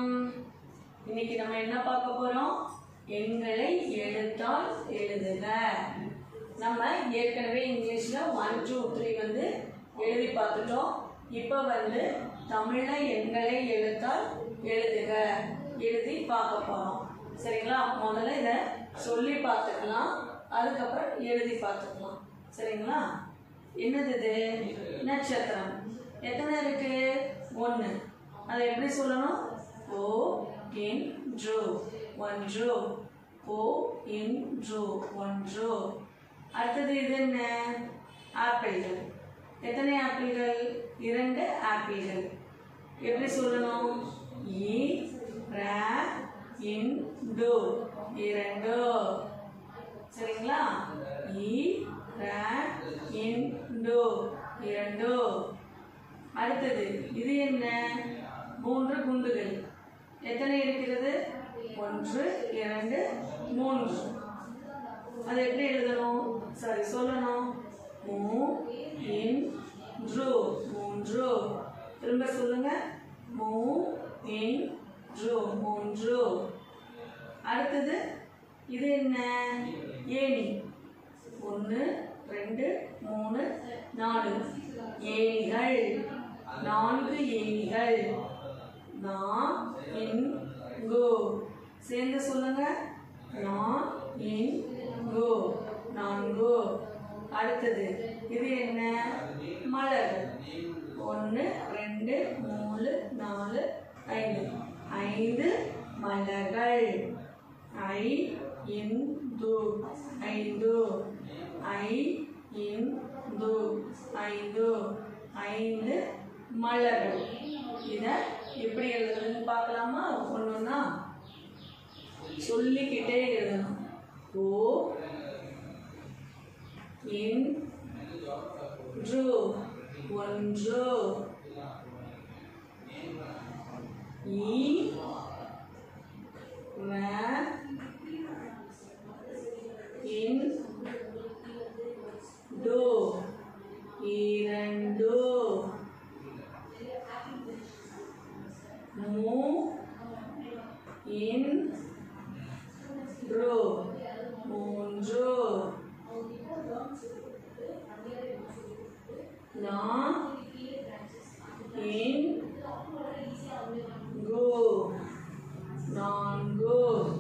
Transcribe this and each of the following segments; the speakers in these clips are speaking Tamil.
இன்னைக்கு நம்ம என்ன பார்க்க போறோம் எண்களை எழுத்தால் எழுதுக நம்ம ஏற்கனவே இங்கிலீஷ்ல ஒன் டூ த்ரீ வந்து எழுதி பார்த்துட்டோம் இப்போ வந்து தமிழ்ல எண்களை எழுத்தால் எழுதுக எழுதி பார்க்க போறோம் சரிங்களா முதல்ல இதை சொல்லி பார்த்துக்கலாம் அதுக்கப்புறம் எழுதி பார்த்துக்கலாம் சரிங்களா என்னது இது நட்சத்திரம் எத்தனை இருக்கு ஒன்று அதை எப்படி சொல்லணும் ஓ இன் ட்ரூ ஒன்று ஓ இன் ட்ரூ ஒன்று அடுத்தது இது என்ன ஆப்பிள்கள் எத்தனை ஆப்பிள்கள் இரண்டு ஆப்பிள்கள் எப்படி சொல்லணும் இ ர இன் டு இரண்டு சரிங்களா இ ர இன் டு இரண்டு அடுத்தது இது என்ன மூன்று குண்டுகள் எத்தனை இருக்கிறது ஒன்று இரண்டு மூன்று அது எப்படி எழுதணும் சாரி சொல்லணும் மூ இன் ட்ரூ மூன்று திரும்ப சொல்லுங்க மூ இன் ட்ரூ மூன்று அடுத்தது இது என்ன ஏணி ஒன்று ரெண்டு மூணு நாலு ஏணிகள் நான்கு ஏணிகள் நா இன் கு சேர்ந்து சொல்லுங்க நா இன் கு நான்கு அடுத்தது இது என்ன மலர்கள் ஒன்று ரெண்டு மூணு நாலு ஐந்து ஐந்து மலர்கள் ஐ இன் து ஐந்து ஐ இன் து ஐந்து ஐந்து மலர்கள் இதை எப்படி எழுதுறதுன்னு பார்க்கலாமா ஒன்றுன்னா சொல்லிக்கிட்டே எழுதணும் ஓ இன் ட்ரூ ஒன்று இ ர இன் டு இரண்டு மூ இன் ட்ரூ மூன்று நா இன் கு நான்கு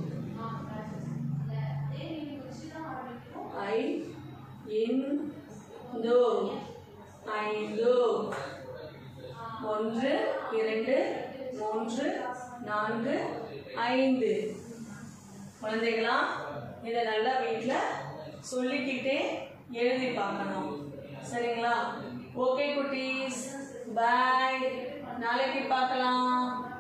ஐ இன் து ஐந்து ஒன்று இரண்டு மூன்று நான்கு ஐந்து குழந்தைகளா இதை நல்லா வீட்டில் சொல்லிக்கிட்டே எழுதி பார்க்கணும் சரிங்களா ஓகே குட்டீஸ் பாய் நாளைக்கு பார்க்கலாம்